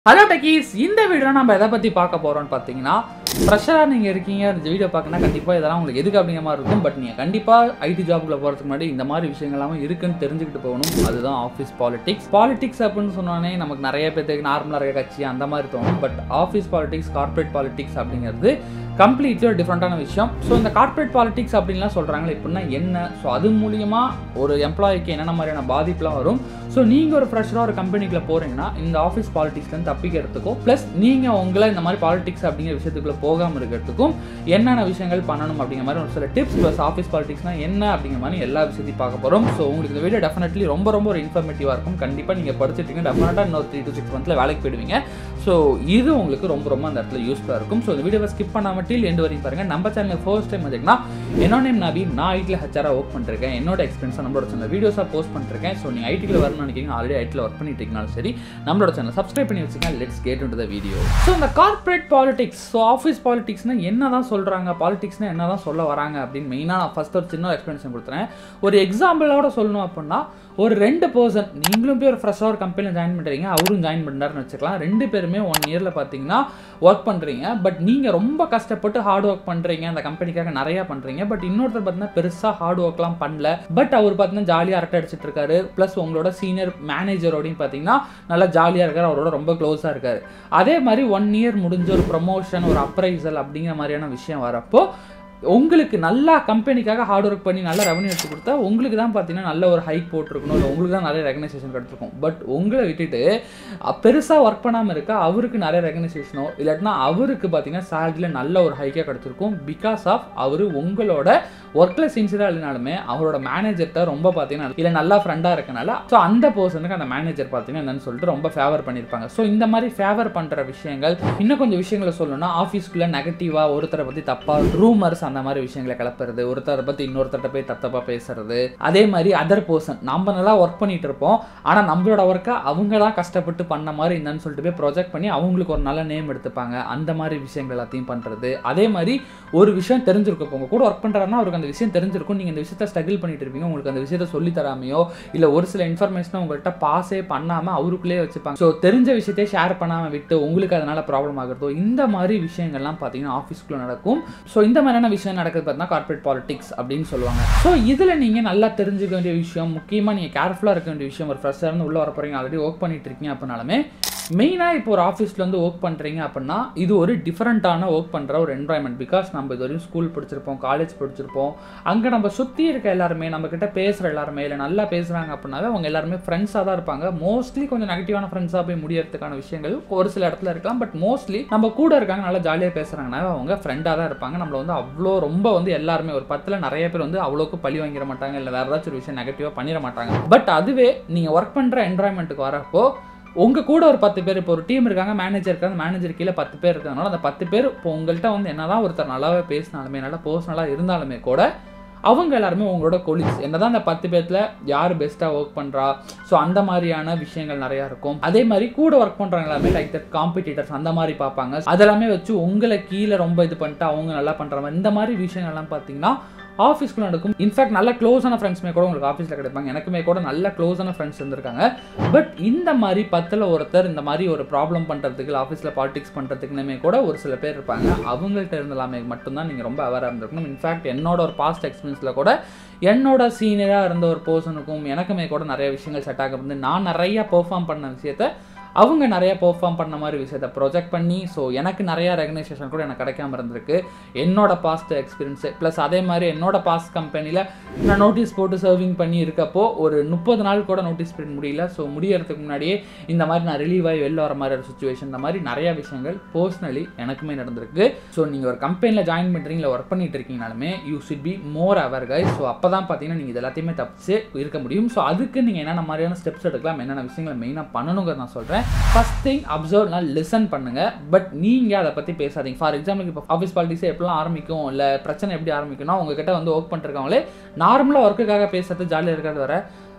hello டக்கீஸ் இந்த video நம்ம எதை பற்றி பார்க்க போகிறோம்னு பார்த்தீங்கன்னா ஃப்ரெஷராக நீங்கள் இருக்கீங்க இந்த வீடியோ பார்க்கணும்னா கண்டிப்பாக இதெல்லாம் உங்களுக்கு எதுக்கு அப்படிங்கிற மாதிரி இருக்கும் பட் நீங்கள் கண்டிப்பாக ஐடி ஜாப்ல போகிறதுக்கு முன்னாடி இந்த மாதிரி விஷயங்கள் எல்லாமே இருக்குன்னு தெரிஞ்சுக்கிட்டு போகணும் அதுதான் ஆஃபீஸ் பாலிடிக்ஸ் பாலிடிக்ஸ் அப்படின்னு சொன்னோன்னே நமக்கு நிறைய பேருக்கு நார்மலாக இருக்க கட்சி அந்த மாதிரி தோணும் but office politics corporate politics அப்படிங்கிறது கம்ப்ளீட்லி ஒரு டிஃப்ரெண்ட்டான விஷயம் ஸோ இந்த கார்ப்பரேட் பாலிடிக்ஸ் அப்படின்லாம் சொல்கிறாங்களே எப்படின்னா என்ன ஸோ அது மூலியமா ஒரு எம்ப்ளாய்க்கு என்னென்ன மாதிரியான பாதிப்புலாம் வரும் ஸோ நீங்கள் ஒரு ஃப்ரெஷராக ஒரு கம்பெனிக்குள்ள போகிறீங்கன்னா இந்த ஆஃபீஸ் பாலிடிக்ஸ்லேருந்து தப்பிக்கிறதுக்கும் ப்ளஸ் நீங்கள் உங்களை இந்த மாதிரி பாலிடிக்ஸ் அப்படிங்கிற விஷயத்துக்குள்ள போகாமல் இருக்கிறதுக்கும் என்னென்ன விஷயங்கள் பண்ணணும் அப்படிங்கிற மாதிரி ஒரு சில டிப்ஸ் ப்ளஸ் ஆஃபீஸ் பாலிடிக்ஸ்னால் என்ன அப்படிங்கிற மாதிரி எல்லா விஷயத்தையும் பார்க்க போகிறோம் ஸோ உங்களுக்கு இந்த வீடியோ டெஃபினெட்லி ரொம்ப ரொம்ப ஒரு இன்ஃபர்மேட்டிவாக இருக்கும் கண்டிப்பாக நீங்கள் படிச்சிட்டீங்க டெஃபினட்டாக இன்னொரு த்ரீ டு சிக்ஸ் மந்த்தில் வேலைக்கு போயிடுவீங்க ஸோ இது உங்களுக்கு ரொம்ப ரொம்ப அந்த இடத்துல யூஸ்ஃபுல்லாக இருக்கும் ஸோ இந்த வீடியோவை ஸ்கிப் பண்ணாமல் டில் எண்டு வரைக்கும் பாருங்கள் நம்ம சேனல் ஃபர்ஸ்ட் டைம் பார்த்தீங்கன்னா என்னோட நேம் நபி நான் ஐடியில் ஹச்சாராக ஒர்க் பண்ணிருக்கேன் என்னோட எக்ஸ்பீரியன்ஸாக நம்மளோட சேனல் வீடியோஸாக போஸ்ட் பண்ணிருக்கேன் ஸோ நீங்கள் ஐடியில் வரணும்னு நினைக்கிறீங்க ஆல்ரெடி ஐடியில் ஒர்க் பண்ணிட்டு இருக்கீங்கனாலும் சரி நம்மளோட சேனல் சப்ஸ்கிரைப் பண்ணி வச்சுக்கோங்க let's get into the video so இந்த கார்ப்பரேட் பாலிடிக்ஸ் ஸோ ஆஃபீஸ் பாலிடிக்ஸ்னா என்ன தான் சொல்கிறாங்க பாலிடிக்ஸ்னா என்ன தான் சொல்ல வராங்க அப்படின்னு மெயினாக நான் ஃபஸ்ட் ஒரு சின்ன எக்ஸ்பிளனேஷன் கொடுத்துறேன் ஒரு எக்ஸாம்பிளோட சொல்லணும் அப்படின்னா ஒரு ரெண்டு பர்சன் நீங்களும் போய் ஒரு ஃப்ரெஷ்ஷாக ஒரு கம்பெனியில் ஜாயின் பண்ணுறீங்க அவரும் ஜாயின் பண்ணுறாருன்னு வச்சுக்கலாம் ரெண்டு பேருமே ஒன் இயரில் பார்த்தீங்கன்னா ஒர்க் பண்ணுறீங்க பட் நீங்கள் ரொம்ப கஷ்டப்பட்டு ஹார்ட் ஒர்க் பண்ணுறீங்க அந்த கம்பெனிக்காக நிறையா பண்ணுறீங்க பட் இன்னொருத்தர் பார்த்தீங்கன்னா பெருசாக ஹார்ட் ஒர்க்லாம் பண்ணல பட் அவர் பார்த்தீங்கன்னா ஜாலியாக அரட்டை அடிச்சிட்டு இருக்காரு ப்ளஸ் உங்களோட சீனியர் மேனேஜரோடையும் பார்த்தீங்கன்னா நல்லா ஜாலியாக இருக்காரு அவரோட ரொம்ப க்ளோஸாக இருக்காரு அதே மாதிரி ஒன் இயர் முடிஞ்ச ஒரு ப்ரொமோஷன் ஒரு அப்ரைசல் அப்படிங்கிற மாதிரியான விஷயம் வரப்போ உங்களுக்கு நல்லா கம்பெனிக்காக ஹார்ட் ஒர்க் பண்ணி நல்ல ரெவன்யூ எடுத்து கொடுத்தா உங்களுக்கு தான் பார்த்தீங்கன்னா நல்ல ஒரு ஹைக் போட்டிருக்கணும் இல்லை உங்களுக்கு தான் நிறைய ரெகனைசேஷன் கிடச்சிருக்கும் பட் உங்களை விட்டுட்டு பெருசாக ஒர்க் பண்ணாமல் இருக்க அவருக்கு நிறைய ரெகனைசேஷனோ இல்லாட்டினா அவருக்கு பார்த்தீங்கன்னா சேலரியில் நல்ல ஒரு ஹைக்காக கிடச்சிருக்கும் பிகாஸ் ஆஃப் அவர் உங்களோட ஒர்க்கில் சின்சியராக இல்லைனாலுமே அவரோட மேனேஜர்கிட்ட ரொம்ப பார்த்தீங்கன்னா இல்லை நல்லா ஃப்ரெண்டாக இருக்கனால ஸோ அந்த பர்சனுக்கு அந்த மேனேஜர் பார்த்தீங்கன்னா என்னன்னு சொல்லிட்டு ரொம்ப ஃபேவர் பண்ணியிருப்பாங்க ஸோ இந்த மாதிரி ஃபேவர் பண்ணுற விஷயங்கள் இன்னும் கொஞ்சம் விஷயங்களை சொல்லணும்னா ஆஃபீஸ்க்குள்ளே நெகட்டிவாக ஒருத்தரை பற்றி தப்பாக ரூமர்ஸ் அந்த மாதிரி விஷயங்களை கிளப்புறது ஒருத்தரை பற்றி இன்னொருத்தர்கிட்ட போய் தத்தப்பாக பேசுறது அதே மாதிரி அதர் பர்சன் நம்ம நல்லா ஒர்க் பண்ணிட்டு இருப்போம் ஆனால் நம்மளோட ஒர்க்கை அவங்க தான் கஷ்டப்பட்டு பண்ண மாதிரி இருந்தான்னு சொல்லிட்டு போய் ப்ரொஜெக்ட் பண்ணி அவங்களுக்கு ஒரு நல்ல நேம் எடுத்துப்பாங்க அந்த மாதிரி விஷயங்கள் எல்லாத்தையும் பண்ணுறது அதே மாதிரி ஒரு விஷயம் தெரிஞ்சிருக்கும் இப்போ உங்க கூட ஒர்க் பண்ணுறாருன்னா அவருக்கு அந்த விஷயம் தெரிஞ்சிருக்கும் நீங்கள் இந்த விஷயத்த ஸ்ட்ரகிள் பண்ணிட்டு இருப்பீங்க உங்களுக்கு அந்த விஷயத்த சொல்லி தராமையோ இல்லை ஒரு சில இன்ஃபர்மேஷனை உங்கள்கிட்ட பாஸே பண்ணாமல் அவருக்குள்ளேயே வச்சுப்பாங்க ஸோ தெரிஞ்ச விஷயத்தையே ஷேர் பண்ணாமல் விட்டு உங்களுக்கு அதனால ப்ராப்ளம் ஆகுறதோ இந்த மாதிரி விஷயங்கள்லாம் பார்த்தீங்கன்னா ஆஃபீஸ்க்குள்ளே நடக்கும் ஸோ இந்த மாதிரியான விஷயம் நடக்குது பார்த்தீங்கன்னா கார்ப்பரேட் பாலிடிக்ஸ் அப்படின்னு சொல்லுவாங்க ஸோ இதில் நீங்கள் நல்லா தெரிஞ்சுக்க வேண்டிய விஷயம் முக்கியமாக நீங்கள் கேர்ஃபுல்லாக இருக்க வேண்டிய விஷயம் ஒரு ஃப்ரெஷ்ஷாக இருந்து உள்ளே வர போகிறீங்க ஆல்ரெடி ஒர்க் பண்ணிட்டு இருக்கீங்க அப்படின்னாலுமே மெயினாக இப்போ ஒரு ஆஃபீஸில் வந்து ஒர்க் பண்ணுறீங்க அப்படின்னா இது ஒரு டிஃப்ரெண்ட்டான ஒர்க் பண்ணுற ஒரு என்வாயன்மெண்ட் பிகாஸ் நம்ம இது வரையும் ஸ்கூல் படிச்சிருப்போம் காலேஜ் படிச்சிருப்போம் அங்கே நம்ம சுற்றி இருக்க எல்லாருமே நம்ம கிட்ட பேசுகிற எல்லாருமே இல்லை நல்லா பேசுகிறாங்க அப்படின்னாவே அவங்க எல்லாருமே ஃப்ரெண்ட்ஸாக தான் இருப்பாங்க மோஸ்ட்லி கொஞ்சம் நெகட்டிவான ஃப்ரெண்ட்ஸாக போய் முடியறதுக்கான விஷயங்கள் ஒரு சில இடத்துல இருக்கலாம் பட் மோஸ்ட்லி நம்ம கூட இருக்காங்க நல்லா ஜாலியாக பேசுகிறாங்கன்னா அவங்க ஃப்ரெண்டாக தான் இருப்பாங்க நம்மள வந்து அவ்வளோ ரொம்ப வந்து எல்லாருமே ஒரு பத்தில் நிறைய பேர் வந்து அவ்வளோக்கு பழி வாங்கிட மாட்டாங்க இல்லை வேறு ஏதாச்சும் ஒரு விஷயம் நெகட்டிவாக பண்ணிட மாட்டாங்க பட் அதுவே நீங்கள் ஒர்க் பண்ணுற என்வரான்மெண்ட்டுக்கு வரப்போ உங்கள் கூட ஒரு பத்து பேர் இப்போ ஒரு டீம் இருக்காங்க மேனேஜர் இருக்காங்க மேனேஜர் கீழே பத்து பேர் இருக்காங்கனால அந்த பத்து பேர் இப்போ உங்கள்கிட்ட வந்து என்னதான் ஒருத்தர் நல்லாவே பேசினாலுமே நல்லா பர்சனலாக இருந்தாலுமே கூட அவங்க எல்லாருமே உங்களோட கொலீக்ஸ் என்னதான் அந்த பத்து பேர்த்தில் யார் பெஸ்ட்டாக ஒர்க் பண்ணுறா ஸோ அந்த மாதிரியான விஷயங்கள் நிறையா இருக்கும் அதே மாதிரி கூட ஒர்க் பண்ணுறவங்க எல்லாமே லைக் தட் காம்படிட்டர்ஸ் அந்த மாதிரி பார்ப்பாங்க அதெல்லாமே வச்சு உங்களை கீழே ரொம்ப இது பண்ணிட்டு அவங்க நல்லா பண்ணுற மாதிரி இந்த மாதிரி விஷயங்கள்லாம் பார்த்தீங்கன்னா ஆஃபீஸ்க்குள்ள நடக்கும் இன்ஃபேக்ட் நல்ல க்ளோஸான ஃப்ரெண்ட்ஸுமே கூட உங்களுக்கு ஆஃபீஸில் கிடைப்பாங்க எனக்குமே கூட நல்ல க்ளோஸான ஃப்ரெண்ட்ஸ் இருந்திருக்காங்க பட் இந்த மாதிரி பத்தில் ஒருத்தர் இந்த மாதிரி ஒரு ப்ராப்ளம் பண்ணுறதுக்கு ஆஃபீஸில் பாலிடிக்ஸ் பண்ணுறதுக்குனுமே கூட ஒரு சில பேர் இருப்பாங்க அவங்கள்ட்ட இருந்தலாமே மட்டும்தான் நீங்கள் ரொம்ப அவேராக இருந்திருக்கணும் இன்ஃபேக்ட் என்னோட ஒரு பாஸ்ட் எக்ஸ்பீரியன்ஸில் கூட என்னோட சீனியராக இருந்த ஒரு பர்சனுக்கும் எனக்குமே கூட நிறைய விஷயங்கள் செட் ஆக வந்து நான் நிறைய பெர்ஃபார்ம் பண்ண விஷயத்த அவங்க நிறைய பெர்ஃபார்ம் பண்ண மாதிரி விஷயத்த ப்ரொஜெக்ட் பண்ணி ஸோ எனக்கு நிறைய ரெகனைசேஷன் கூட எனக்கு கிடைக்காம இருந்திருக்கு என்னோட பாஸ்ட் எக்ஸ்பீரியன்ஸு ப்ளஸ் அதே மாதிரி என்னோட பாஸ்ட் கம்பெனியில் நான் நோட்டீஸ் போட்டு சர்விங் பண்ணி இருக்கப்போ ஒரு முப்பது நாள் கூட நோட்டீஸ் பீரியட் முடியல ஸோ முடியறதுக்கு முன்னாடியே இந்த மாதிரி நான் ரிலீவ் ஆகி வெளில வர மாதிரி ஒரு சுச்சுவேஷன் இந்த மாதிரி நிறைய விஷயங்கள் பர்சனலி எனக்குமே நடந்திருக்கு ஸோ நீங்கள் ஒரு கம்பெனியில் ஜாயின் பண்ணுறீங்க ஒர்க் பண்ணிட்டு இருக்கீங்கனாலுமே you should be more aware guys so அப்போ தான் பார்த்தீங்கன்னா நீங்கள் இது எல்லாத்தையுமே தப்பிச்சு இருக்க முடியும் ஸோ அதுக்கு நீங்கள் என்னென்ன மாதிரியான ஸ்டெப்ஸ் எடுக்கலாம் என்னென்ன விஷயங்களை மெயினாக பண்ணணுங்கிறத நான் சொல்கிறேன் ஃபர்ஸ்ட் திங் அப்சர்வ் நான் லிசன் பண்ணுங்க பட் நீங்கள் அதை பற்றி பேசாதீங்க ஃபார் எக்ஸாம்பிள் இப்போ ஆஃபீஸ் பாலிட்டிக்ஸ் எப்படிலாம் ஆரம்பிக்கும் இல்லை பிரச்சனை எப்படி ஆரம்பிக்கும்னா உங்ககிட்ட வந்து ஒர்க் பண்ணிருக்கவங்களே நார்மலாக ஒர்க்குக்காக பேசுறது ஜாலியாக இருக்கிறது வர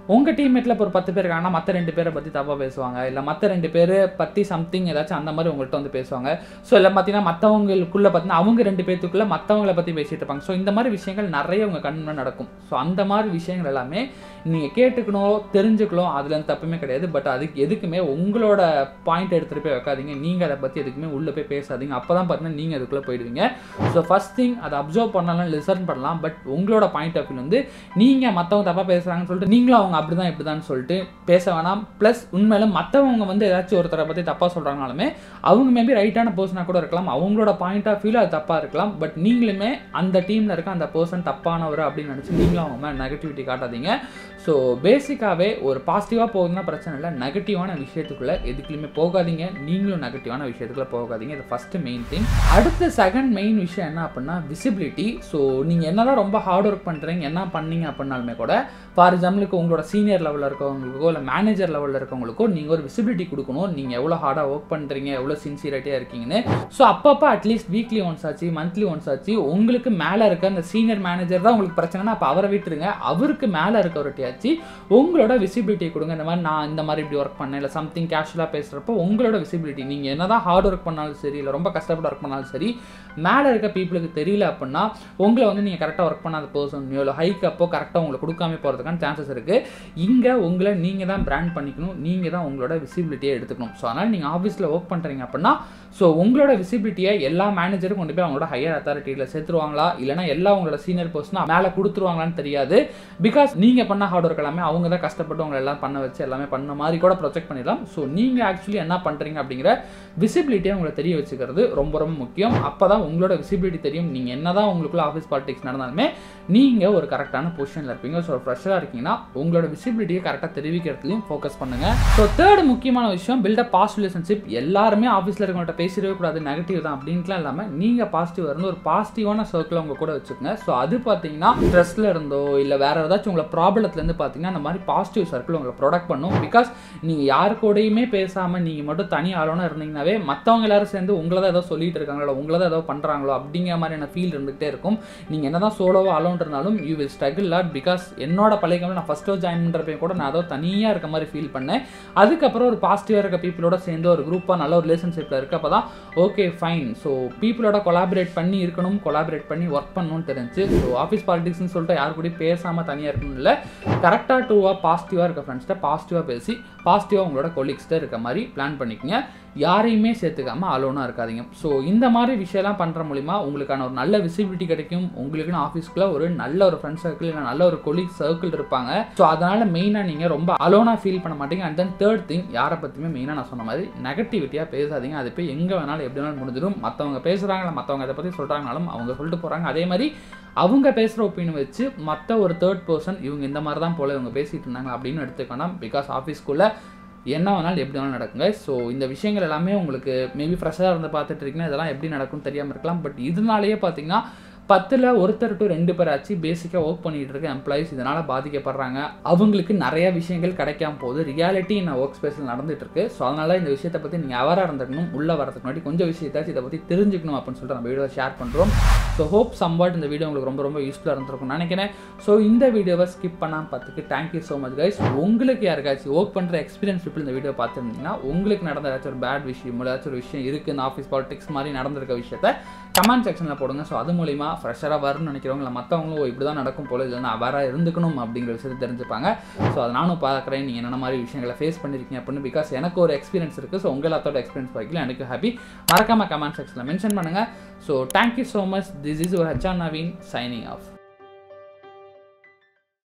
உங்கள் டீம்மேட்டில் இப்போ ஒரு பத்து பேர் இருக்காங்கன்னா மற்ற ரெண்டு பேரை பற்றி தப்பாக பேசுவாங்க இல்லை மற்ற ரெண்டு பேர் பற்றி சம்திங் ஏதாச்சும் அந்த மாதிரி உங்கள்கிட்ட வந்து பேசுவாங்க ஸோ இல்லை பார்த்தீங்கன்னா மற்றவங்களுக்குள்ளே பார்த்தீங்கன்னா அவங்க ரெண்டு பேர்த்துக்குள்ளே மற்றவங்கள பற்றி பேசிட்டு இருப்பாங்க ஸோ இந்த மாதிரி விஷயங்கள் நிறைய உங்கள் கண்ணு நடக்கும் ஸோ அந்த மாதிரி விஷயங்கள் எல்லாமே நீங்கள் கேட்டுக்கணும் தெரிஞ்சுக்கணும் அதுல இருந்து தப்புமே கிடையாது பட் அதுக்கு எதுக்குமே உங்களோட பாயிண்ட் எடுத்துகிட்டு போய் வைக்காதீங்க நீங்கள் அதை பற்றி எதுக்குமே உள்ளே போய் பேசாதீங்க அப்போ தான் பார்த்தீங்கன்னா நீங்கள் அதுக்குள்ளே போயிடுவீங்க ஸோ ஃபஸ்ட் திங் அதை அப்சர்வ் பண்ணலாம் லிசன் பண்ணலாம் பட் உங்களோட பாயிண்ட் ஆஃப் வியூ வந்து நீங்கள் மற்றவங்க தப்பாக பேசுகிறாங்கன்னு சொல்லிட்டு நீங்களும் அவங்க அப்படி தான் இப்படி தான் சொல்லிட்டு பேச வேணாம் ப்ளஸ் உண்மையில மற்றவங்க வந்து ஏதாச்சும் ஒருத்தரை பற்றி தப்பாக சொல்கிறாங்கனாலுமே அவங்க மேபி ரைட்டான பர்சனாக கூட இருக்கலாம் அவங்களோட பாயிண்ட் ஆஃப் வியூவில் அது தப்பாக இருக்கலாம் பட் நீங்களுமே அந்த டீமில் இருக்க அந்த பர்சன் தப்பானவர் அப்படின்னு நினச்சி நீங்களும் அவங்க மேலே நெகட்டிவிட்டி காட்டாதீங்க ஸோ பேசிக்காகவே ஒரு பாசிட்டிவாக போகுதுன்னா பிரச்சனை இல்லை நெகட்டிவான விஷயத்துக்குள்ளே எதுக்குலையுமே போகாதீங்க நீங்களும் நெகட்டிவான விஷயத்துக்குள்ளே போகாதீங்க இது ஃபஸ்ட்டு மெயின் திங் அடுத்த செகண்ட் மெயின் விஷயம் என்ன அப்படின்னா விசிபிலிட்டி ஸோ நீங்கள் என்னதான் ரொம்ப ஹார்ட் ஒர்க் பண்ணுறீங்க என்ன பண்ணீங்க அப்படின்னாலுமே கூட ஃபார் எக்ஸாம்பிளுக்கு உங்களோட சீனியர் லெவலில் இருக்கவங்களுக்கோ இல்லை மேனேஜர் லெவலில் இருக்கவங்களுக்கோ நீங்கள் ஒரு விசிபிலிட்டி கொடுக்கணும் நீங்கள் எவ்வளோ ஹார்டாக ஒர்க் பண்ணுறீங்க எவ்வளோ சின்சியரிட்டியாக இருக்கீங்கன்னு ஸோ அப்பப்போ அட்லீஸ்ட் வீக்லி ஒன்ஸ் ஆச்சு மந்த்லி ஒன்ஸ் ஆச்சு உங்களுக்கு மேலே இருக்க அந்த சீனியர் மேனேஜர் தான் உங்களுக்கு பிரச்சனைனா அப்போ அவரை விட்டுருங்க அவருக்கு மேலே இருக்கவர்கிட்டயாச்சு உங்களோட விசிபிலிட்டி கொடுங்க இந்த மாதிரி நான் இந்த மாதிரி இப்படி ஒர்க் பண்ணேன் இல்லை சம்திங் கேஷுவலாக பேசுகிறப்போ உங்களோட விசிபிலிட்டி நீங்கள் என்ன தான் ஹார்ட் ஒர்க் பண்ணாலும் சரி இல்லை ரொம்ப கஷ்டப்பட்டு ஒர்க் பண்ணாலும் சரி மேலே இருக்க பீப்புளுக்கு தெரியல அப்படின்னா உங்களை வந்து நீங்கள் கரெக்டாக ஒர்க் பண்ணாத பர்சன் இல்லை ஹைக் அப்போ கரெக்டாக உங்களை கொடுக்காம போகிறதுக்கான சான்சஸ் இருக்குது இங்கே உங்களை நீங்கள் தான் பிராண்ட் பண்ணிக்கணும் நீங்கள் தான் உங்களோட விசிபிலிட்டியை எடுத்துக்கணும் ஸோ அதனால் நீங்கள் ஆஃபீஸில் ஒர்க் பண்ணுறீங்க அப்படின்னா ஸோ உங்களோட விசிபிலிட்டியை எல்லா மேனேஜரும் கொண்டு போய் அவங்களோட ஹையர் அத்தாரிட்டியில் சேர்த்துருவாங்களா இல்லைனா எல்லா உங்களோட சீனியர் பர்சனாக மேலே கொடுத்துருவாங்களான்னு தெரியாது பிகாஸ் நீங்கள் பண்ண ஹார்ட் ஒர்க் எல்லாமே அவங்க தான் கஷ்டப்பட்டு உங்களை எல்லாம் பண்ண வச்சு எல்லாமே பண்ண மாதிரி கூட ப்ரொஜெக்ட் பண்ணிடலாம் ஸோ நீங்கள் ஆக்சுவலி என்ன பண்ணுறீங்க அப்படிங்கிற விசிபிலிட்டியை உங்களை தெரிய வச்சுக்கிறது ரொம்ப ரொம்ப முக்கியம் அப்போ தான் உங்களோட விசிபிலிட்டி தெரியும் நீங்கள் என்ன தான் உங்களுக்குள்ள ஆஃபீஸ் பாலிடிக்ஸ் நடந்தாலுமே நீங்கள் ஒரு கரெக்டான பொசிஷனில் இருப்பீங்க ஸோ ஃப்ரெஷ்ஷாக இருக்கீங்கன்னா உங்களோட விசிபிலிட்டியை கரெக்டாக தெரிவிக்கிறதுலையும் ஃபோக்கஸ் பண்ணுங்கள் ஸோ தேர்ட் முக்கியமான விஷயம் பில்ட் அப் பாசிட்டிவ் ரிலேஷன்ஷிப் எல்லாருமே ஆஃபீஸில் இருக்கவங்கள்ட்ட பேசிடவே கூடாது நெகட்டிவ் தான் அப்படின்ட்டுலாம் இல்லாமல் நீங்கள் பாசிட்டிவ் இருந்து ஒரு பாசிட்டிவான சர்க்கிள் உங்க கூட வச்சுக்கோங்க ஸோ அது பார்த்தீங்கன்னா ஸ்ட்ரெஸ்ல இருந்தோ இல்லை வேற ஏதாச்சும் உங்களை ப்ராப்ளத்துலேருந்து பார்த்தீங்கன்னா அந்த மாதிரி பாசிட்டிவ் சர்க்கிள் உங்களை ப்ரொடக்ட் பண்ணும் பிகாஸ் நீங்கள் யாரு கூடயுமே பேசாமல் நீங்கள் மட்டும் தனி ஆளோனா இருந்தீங்கன்னாவே மற்றவங்க எல்லாரும் சேர்ந்து உங்களை தான் ஏதோ சொல்லிட்டு இருக்காங்களோ உங்களை தான் ஏதோ பண்ணுறாங்களோ அப்படிங்கிற மாதிரியான ஃபீல் இருந்துகிட்டே இருக்கும் நீங்கள் என்ன தான் சோலோவோ அலோன் இருந்தாலும் you will struggle lot because என்னோட பழைய கம்பெனி நான் ஃபஸ்ட்டோ ஜாயின் பண்ணுறப்ப கூட நான் ஏதோ தனியாக இருக்க மாதிரி ஃபீல் பண்ணேன் அதுக்கப்புறம் ஒரு பாசிட்டிவாக இருக்க பீப்புளோட சேர்ந்து ஒரு குரூப்பாக நல்ல ஒரு ரிலேஷன்ஷிப்பில் இருக்கப்போ தான் ஓகே ஃபைன் ஸோ பீப்புளோட கொலாபரேட் பண்ணி இருக்கணும் கொலாபரேட் பண்ணி ஒர்க் பண்ணணும்னு தெரிஞ்சு ஸோ ஆஃபீஸ் பாலிடிக்ஸ்னு சொல்லிட்டு யாரு கூடயும் பேசாமல் தனியாக இருக்கணும் இல்லை கரெக்டாக டூவாக பாசிட்டிவாக இருக்க ஃப்ரெண்ட்ஸ்கிட்ட பாசிட்டிவாக பேசி பாசிட்டிவாக உங்களோட கொலீக்ஸ்கிட்ட இருக்க மாதிரி பிளான் பண்ணிக்கங்க யாரையுமே சேர்த்துக்காம அலோனாக இருக்காதீங்க ஸோ இந்த மாதிரி விஷயம்லாம் பண்ணுற மூலிமா உங்களுக்கான ஒரு நல்ல விசிபிலிட்டி கிடைக்கும் உங்களுக்குன்னு ஆஃபீஸ்க்குள்ள ஒரு நல்ல ஒரு ஃப்ரெண்ட் சர்க்கிள் இல்லை நல்ல ஒரு கொலீக் சர்க்கிள் இருப்பாங்க ஸோ அதனால் மெயினாக நீங்கள் ரொம்ப அலோனாக ஃபீல் பண்ண மாட்டீங்க அண்ட் தென் தேர்ட் திங் யாரை பற்றியுமே மெயினாக நான் சொன்ன மாதிரி நெகட்டிவிட்டியாக பேசாதீங்க அது போய் எங்கே வேணாலும் எப்படி வேணாலும் முடிஞ்சிடும் மற்றவங்க பேசுகிறாங்களா மற்றவங்க அதை பற்றி சொல்கிறாங்கனாலும் அவங்க சொல்லிட்டு போகிறாங்க அதே மாதிரி அவங்க பேசுகிற ஒப்பீனியன் வச்சு மற்ற ஒரு தேர்ட் பர்சன் இவங்க இந்த மாதிரி தான் போல இவங்க பேசிகிட்டு இருந்தாங்க அப்படின்னு எடுத்துக்கணும் பிகாஸ் ஆஃபீஸ்க்குள்ளே என்ன வேணாலும் எப்படி வேணாலும் நடக்குங்க ஸோ இந்த விஷயங்கள் எல்லாமே உங்களுக்கு மேபி ஃப்ரெஷ்ஷாக இருந்து பார்த்துட்டு இருக்கீங்கன்னா இதெல்லாம் எப்படி நடக்கும்னு தெரியாமல் இருக்கலாம் பட் இதனாலேயே பார்த்தீங்கன்னா பத்தில் ஒருத்தர் டு ரெண்டு பேர் ஆச்சு பேசிக்காக ஒர்க் பண்ணிட்டு இருக்க எம்ப்ளாயிஸ் இதனால் பாதிக்கப்படுறாங்க அவங்களுக்கு நிறைய விஷயங்கள் கிடைக்காம போகுது ரியாலிட்டி நான் ஒர்க் ஸ்பேஸில் நடந்துட்டு இருக்கு ஸோ அதனால இந்த விஷயத்தை பற்றி நீங்கள் அவராக இருந்துக்கணும் உள்ளே வரதுக்கு முன்னாடி கொஞ்சம் விஷயத்தாச்சும் இதை பற்றி தெரிஞ்சுக்கணும் அப்படின்னு சொல்லிட்டு நம்ம வீடியோ ஷேர் பண்ணுறோம் ஸோ ஹோப் சம்வாட் இந்த வீடியோ உங்களுக்கு ரொம்ப ரொம்ப யூஸ்ஃபுல்லாக இருந்திருக்கும்னு நினைக்கிறேன் ஸோ இந்த வீடியோவை ஸ்கிப் பண்ணாமல் பார்த்துக்கு தேங்க்யூ ஸோ மச் கைஸ் உங்களுக்கு யாருக்காச்சும் ஒர்க் பண்ணுற எக்ஸ்பீரியன்ஸ் பீப்பிள் இந்த வீடியோ பார்த்துருந்தீங்கன்னா உங்களுக்கு நடந்த ஏதாச்சும் ஒரு பேட் விஷயம் ஏதாச்சும் ஒரு விஷயம் இருக்குது இந்த ஆஃபீஸ் பாலிடிக்ஸ் மாதிரி நடந்திருக்க விஷயத்த கமெண்ட் செக்ஷனில் போடுங்க ஸோ அது மூலிமா ஃப்ரெஷராக வரும்னு நினைக்கிறவங்க இல்லை மற்றவங்களும் இப்படி தான் நடக்கும் போல இல்லைன்னா அவராக இருந்துக்கணும் அப்படிங்கிற விஷயத்தை தெரிஞ்சுப்பாங்க ஸோ அதை நானும் பார்க்குறேன் நீங்கள் என்னென்ன மாதிரி விஷயங்களை ஃபேஸ் பண்ணியிருக்கீங்க அப்படின்னு பிகாஸ் எனக்கு ஒரு எக்ஸ்பீரியன்ஸ் இருக்குது ஸோ உங்கள் எல்லாத்தோட எக்ஸ்பீரியன்ஸ் பார்க்கல எனக்கு ஹாப்பி மறக்காமல் கமெண்ட் செக்ஷனில் மென்ஷன் பண்ணுங்கள் so thank you so much this is ஒரு ஹச்சான் நவீன் சைனிங் ஆஃப்